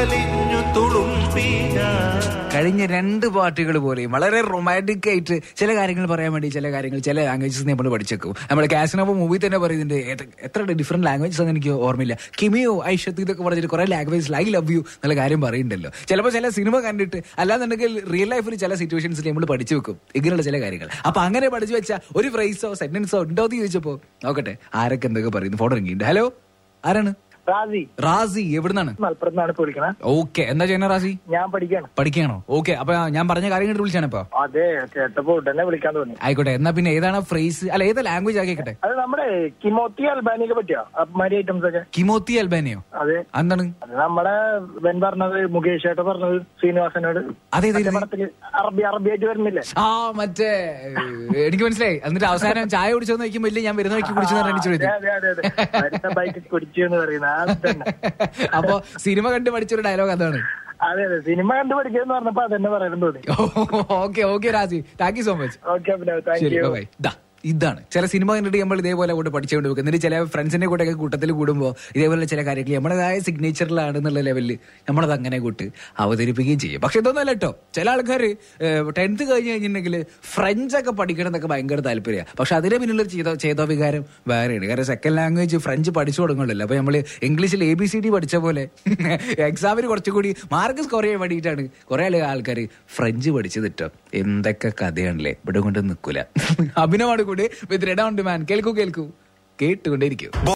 മനസ്സലിഞ്ഞു തുളുമ്പി ഞാൻ കഴിഞ്ഞ രണ്ട് പാട്ടുകൾ പോലെയും വളരെ റൊമാൻറ്റിക് ആയിട്ട് ചില കാര്യങ്ങൾ പറയാൻ വേണ്ടി ചില കാര്യങ്ങൾ ചില ലാംഗ്വേജസ് നമ്മൾ പഠിച്ചേക്കും നമ്മൾ കാസിനോപ്പ് മൂവി തന്നെ പറയുന്നുണ്ട് ഏത- എത്ര ഡിഫറെന്റ് ലാംഗ്വേജസ് എന്ന് എനിക്ക് ഓർമ്മയില്ല കിമിയോ ഐഷത്ത് ഇതൊക്കെ പറഞ്ഞിട്ട് കുറെ ലാംഗ്വേജ് ഐ ലവ് യു എന്നുള്ള കാര്യം പറയുന്നുണ്ടല്ലോ ചിലപ്പോൾ ചില സിനിമ കണ്ടിട്ട് അല്ലാന്നുണ്ടെങ്കിൽ റിയൽ ലൈഫിൽ ചില സിറ്റുവേഷൻസിൽ നമ്മൾ പഠിച്ചു വെക്കും ഇങ്ങനെയുള്ള ചില കാര്യങ്ങൾ അപ്പൊ അങ്ങനെ പഠിച്ചു വെച്ച ഒരു ഫ്രൈസോ സെന്റൻസോ ഉണ്ടോ എന്ന് ചോദിച്ചപ്പോ നോക്കട്ടെ ആരൊക്കെ എന്തൊക്കെ പറയുന്നു ഫോട്ടോ ഇറങ്ങിയിട്ടുണ്ട് ഹലോ ആരാണ് റാസി റാസി എവിടുന്നാണ് മലപ്പുറത്ത് നിന്നാണ് ഇപ്പൊ വിളിക്കണത് ഓക്കെ എന്താ ചെയ്യുന്ന റാസി ഞാൻ പഠിക്കാണ് പഠിക്കുകയാണോ ഓക്കെ അപ്പൊ ഞാൻ പറഞ്ഞ കാര്യം കേട്ട് വിളിച്ചാണ് ഇപ്പൊ അതെ കേട്ടപ്പോ ഉടനെ വിളിക്കാൻ തോന്നി ആയിക്കോട്ടെ എന്നാ പിന്നെ ഏതാണ് ഫ്രേസ് അല്ല ഏതാ ലാംഗ്വേജ് ആക്കിക്കട്ടെ അത് നമ്മുടെ കിമോത്തി അൽബാനിയൊക്കെ പറ്റിയോ അമാരി ഐറ്റംസ് ഒക്കെ കിമോത്തി അൽബാനിയോ അതെ എന്താണ് അത് നമ്മുടെ വെൻ പറഞ്ഞത് മുകേഷ് ഏട്ട പറഞ്ഞത് ശ്രീനിവാസനോട് അതെ അതെ മറ്റേ പടത്തില് അറബി അറബിയായിട്ട് വരുന്നില്ലേ ആ മറ്റേ ഏഹ്, എനിക്ക് മനസ്സിലായി എന്നിട്ട് അവസാനം ചായ കുടിച്ചോന്ന് ചോദിക്കുമ്പോ ഇല്ല ഞാൻ വരുന്ന വഴിക്ക് കുടിച്ചു അതെ ചോദിച്ചു അതെ അതെ അതെ വരുന്ന ബൈക്ക് കുടിച്ചു എന്ന് പറയുന്നത് അത് തന്നെ അപ്പൊ സിനിമ കണ്ട് പഠിച്ചൊരു ഡയലോഗ് അതാണ് അതെ അതെ സിനിമ കണ്ടു പഠിക്കുന്നു പറഞ്ഞപ്പോ അതന്നെ പറയാൻ തോന്നി okay okay Raji thank you so much okay Abhinav thank ശരി യു ബൈ ദാ ഇതാണ് ചില സിനിമ കണ്ടിട്ട് നമ്മൾ ഇതേപോലെ കൂടെ പഠിച്ചുകൊണ്ട് വെക്കും എന്നിട്ട് ചില ഫ്രണ്ട്സിന്റെ കൂടെ ഒക്കെ കൂട്ടത്തിൽ കൂടുമ്പോൾ ഇതേപോലെ ചില കാര്യങ്ങൾ നമ്മുടേതായ സിഗ്നേച്ചറിലാണ് എന്നുള്ള ലെവലിൽ നമ്മളത് അങ്ങനെ കൂട്ട് അവതരിപ്പിക്കുകയും ചെയ്യും പക്ഷെ ഇതൊന്നല്ല കേട്ടോ ചില ആൾക്കാർ ടെൻത്ത് കഴിഞ്ഞ് കഴിഞ്ഞിട്ടുണ്ടെങ്കിൽ ഫ്രഞ്ച് ഒക്കെ പഠിക്കണം എന്നൊക്കെ ഭയങ്കര താല്പര്യമാണ് പക്ഷെ അതിന് പിന്നിലൊരു ചെയ്ത ചെയ്തോ വികാരം വേറെയാണ് കാരണം സെക്കൻഡ് ലാംഗ്വേജ് ഫ്രഞ്ച് പഠിച്ചു തുടങ്ങുള്ളൂ അപ്പൊ നമ്മൾ ഇംഗ്ലീഷിൽ എ ബി സി ഡി പഠിച്ച പോലെ എക്സാമിന് കുറച്ചുകൂടി മാർക്ക് സ്കോർ ചെയ്യാൻ വേണ്ടിയിട്ടാണ് കുറെ ആൾക്കാർ ഫ്രഞ്ച് പഠിച്ചത് കേട്ടോ എന്തൊക്കെ കഥയാണല്ലേ ഇവിടെ കൊണ്ട് നിൽക്കൂല അഭിനവാണ് കൂടി വിത്ത് റെഡ് ഓൺ ഡിമാൻഡ് കേൾക്കൂ കേൾക്കൂ കേട്ടുകൊണ്ടേയിരിക്കും